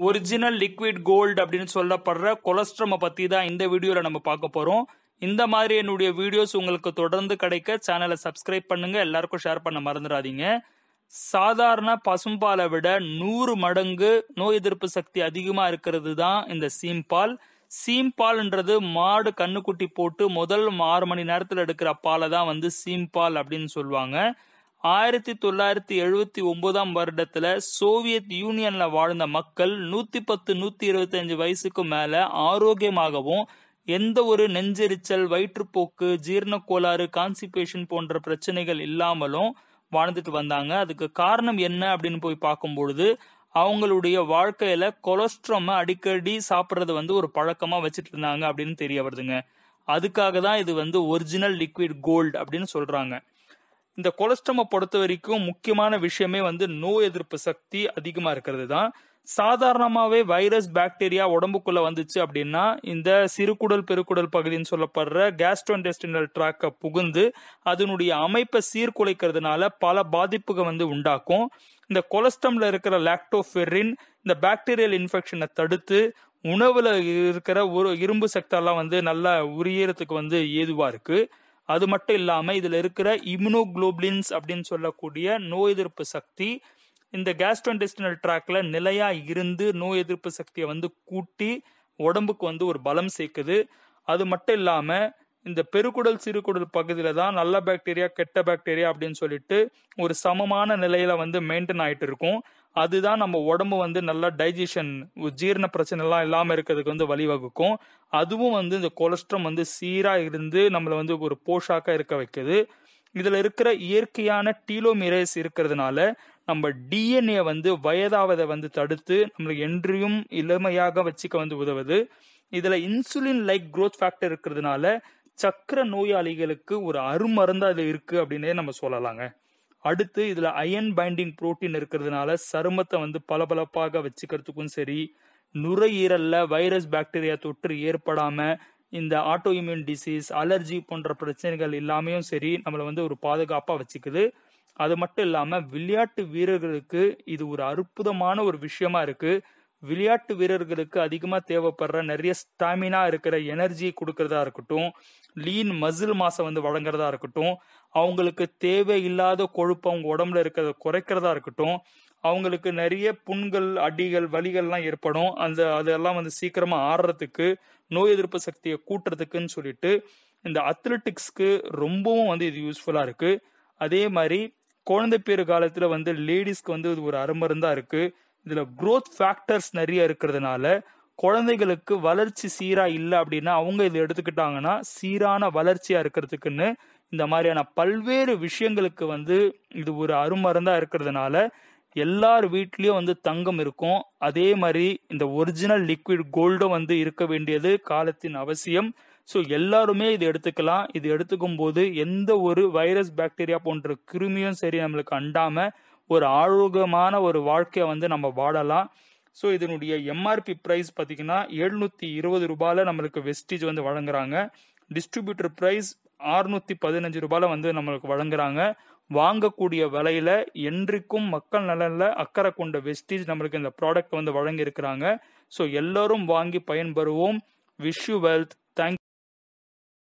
original liquid gold அப்படின்னு சொல்லப்படுற கொலஸ்ட்ரமை பத்தி தான் இந்த வீடியோல நம்ம பார்க்க போறோம் இந்த மாதிரி என்னுடைய வீடியோஸ் உங்களுக்கு தொடர்ந்து கிடைக்க சேனலை சப்ஸ்கிரைப் பண்ணுங்க எல்லாருக்கும் ஷேர் பண்ண மறந்துடாதீங்க சாதாரண பசும்பாலை விட நூறு மடங்கு நோய் எதிர்ப்பு சக்தி அதிகமா இருக்கிறது தான் இந்த சீம்பால் சீம்பால்ன்றது மாடு கண்ணுக்குட்டி போட்டு முதல் ஆறு மணி நேரத்தில் எடுக்கிற பாலை தான் வந்து சீம்பால் அப்படின்னு சொல்லுவாங்க ஆயிரத்தி தொள்ளாயிரத்தி எழுபத்தி ஒன்பதாம் வருடத்துல சோவியத் யூனியன்ல வாழ்ந்த மக்கள் நூத்தி பத்து நூத்தி இருபத்தி அஞ்சு வயசுக்கு மேல ஆரோக்கியமாகவும் எந்த ஒரு நெஞ்செரிச்சல் வயிற்றுப்போக்கு ஜீரண கோளாறு கான்சிபேஷன் போன்ற பிரச்சனைகள் இல்லாமலும் வாழ்ந்துட்டு வந்தாங்க அதுக்கு காரணம் என்ன அப்படின்னு போய் பார்க்கும்பொழுது அவங்களுடைய வாழ்க்கையில கொலஸ்ட்ராம அடிக்கடி சாப்பிட்றது வந்து ஒரு பழக்கமா வச்சுட்டு இருந்தாங்க அப்படின்னு தெரிய வருதுங்க அதுக்காக தான் இது வந்து ஒரிஜினல் லிக்விட் கோல்டு அப்படின்னு சொல்றாங்க இந்த கொலஸ்ட்ரமை பொறுத்த வரைக்கும் முக்கியமான விஷயமே வந்து நோய் எதிர்ப்பு சக்தி அதிகமா இருக்கிறது தான் சாதாரணமாவே வைரஸ் பாக்டீரியா உடம்புக்குள்ள வந்துச்சு அப்படின்னா இந்த சிறுகுடல் பெருக்குடல் பகுதின்னு சொல்லப்படுற கேஸ்ட்ரோஇன்டெஸ்டினல் ட்ராக்கை புகுந்து அதனுடைய அமைப்பை சீர்குலைக்கிறதுனால பல பாதிப்புகள் வந்து உண்டாக்கும் இந்த கொலஸ்ட்ரம்ல இருக்கிற லாக்டோஃபெரின் இந்த பாக்டீரியல் இன்ஃபெக்ஷனை தடுத்து உணவுல இருக்கிற ஒரு இரும்பு சக்தெல்லாம் வந்து நல்லா உரியறதுக்கு வந்து ஏதுவா இருக்கு அது மட்டும் இல்லாம இதுல இருக்கிற இம்யூனோகுளோபிளின்ஸ் அப்படின்னு சொல்லக்கூடிய நோய் எதிர்ப்பு சக்தி இந்த கேஸ்ட்ரோஇன்டெஸ்டினல் ட்ராக்ல நிலையா இருந்து நோய் எதிர்ப்பு சக்தியை வந்து கூட்டி உடம்புக்கு வந்து ஒரு பலம் சேர்க்குது அது மட்டும் இல்லாம இந்த பெருக்குடல் சிறுகுடல் பகுதியில தான் நல்ல பாக்டீரியா கெட்ட பாக்டீரியா அப்படின்னு சொல்லிட்டு ஒரு சமமான நிலையில வந்து மெயின்டைன் ஆயிட்டு இருக்கும் அதுதான் நம்ம உடம்பு வந்து நல்லா டைஜஷன் ஜீரண பிரச்சனை எல்லாம் இல்லாம இருக்கிறதுக்கு வந்து வழிவகுக்கும் அதுவும் வந்து இந்த கொலஸ்ட்ரம் வந்து சீரா இருந்து நம்மள வந்து ஒரு போஷாக்கா இருக்க வைக்குது இதுல இருக்கிற இயற்கையான டீலோமிரேஸ் இருக்கிறதுனால நம்ம டிஎன்ஏ வந்து வயதாவதை வந்து தடுத்து நம்மளுக்கு என்றையும் இளமையாக வச்சுக்க வந்து உதவுது இதுல இன்சுலின் லைக் growth ஃபேக்டர் இருக்கிறதுனால சக்கர நோயாளிகளுக்கு ஒரு அருமருந்தா இது இருக்கு அப்படின்னே நம்ம சொல்லலாங்க அடுத்து இதுல அயன் பைண்டிங் புரோட்டீன் இருக்கிறதுனால சருமத்தை வந்து பளபளப்பாக வச்சுக்கிறதுக்கும் சரி நுரையீரல்ல வைரஸ் பாக்டீரியா தொற்று ஏற்படாம இந்த ஆட்டோ இம்யூன் டிசீஸ் அலர்ஜி போன்ற பிரச்சனைகள் எல்லாமையும் சரி நம்மளை வந்து ஒரு பாதுகாப்பா வச்சுக்குது அது மட்டும் இல்லாம விளையாட்டு வீரர்களுக்கு இது ஒரு அற்புதமான ஒரு விஷயமா இருக்கு விளையாட்டு வீரர்களுக்கு அதிகமா தேவைப்படுற நிறைய ஸ்டாமினா இருக்கிற எனர்ஜி கொடுக்கறதா இருக்கட்டும் லீன் மசில் மாசை வந்து வழங்குறதா இருக்கட்டும் அவங்களுக்கு தேவையில்லாத கொழுப்பு அவங்க உடம்புல இருக்கிறத குறைக்கிறதா இருக்கட்டும் அவங்களுக்கு நிறைய புண்கள் அடிகள் வலிகள்லாம் ஏற்படும் அந்த அதெல்லாம் வந்து சீக்கிரமா ஆடுறதுக்கு நோய் எதிர்ப்பு சக்தியை கூட்டுறதுக்குன்னு சொல்லிட்டு இந்த அத்லெட்டிக்ஸ்க்கு ரொம்பவும் வந்து இது யூஸ்ஃபுல்லா இருக்கு அதே மாதிரி குழந்தை பேரு காலத்துல வந்து லேடிஸ்க்கு வந்து இது ஒரு அருமருந்தா இருக்கு இதுல growth ஃபேக்டர்ஸ் நிறைய இருக்கிறதுனால குழந்தைகளுக்கு வளர்ச்சி சீரா இல்லை அப்படின்னா அவங்க இதை எடுத்துக்கிட்டாங்கன்னா சீரான வளர்ச்சியா இருக்கிறதுக்குன்னு இந்த மாதிரியான பல்வேறு விஷயங்களுக்கு வந்து இது ஒரு அருமருந்தா இருக்கிறதுனால எல்லார் வீட்லயும் வந்து தங்கம் இருக்கும் அதே மாதிரி இந்த ஒரிஜினல் லிக்விட் கோல்டும் வந்து இருக்க வேண்டியது காலத்தின் அவசியம் ஸோ எல்லாருமே இது எடுத்துக்கலாம் இது எடுத்துக்கும் போது எந்த ஒரு வைரஸ் பாக்டீரியா போன்ற கிருமியும் சரி நம்மளுக்கு அண்டாம ஒரு ஆரோக்கியமான ஒரு வாழ்க்கையை வந்து நம்ம வாழலாம் ஸோ இதனுடைய எம்ஆர்பி ப்ரைஸ் பார்த்தீங்கன்னா எழுநூத்தி இருபது ரூபாயில நம்மளுக்கு வெஸ்டீஜ் வந்து வழங்குறாங்க டிஸ்ட்ரிபியூட்டர் ப்ரைஸ் அறுநூத்தி பதினஞ்சு ரூபாயில வந்து நம்மளுக்கு வழங்குறாங்க வாங்கக்கூடிய விலையில என்றைக்கும் மக்கள் நலன்ல அக்கறை கொண்ட வெஸ்டீஜ் நம்மளுக்கு இந்த ப்ராடக்ட் வந்து வழங்கி இருக்கிறாங்க ஸோ எல்லாரும் வாங்கி பயன்பெறுவோம் விஷ் யூ வெல்த் தேங்க்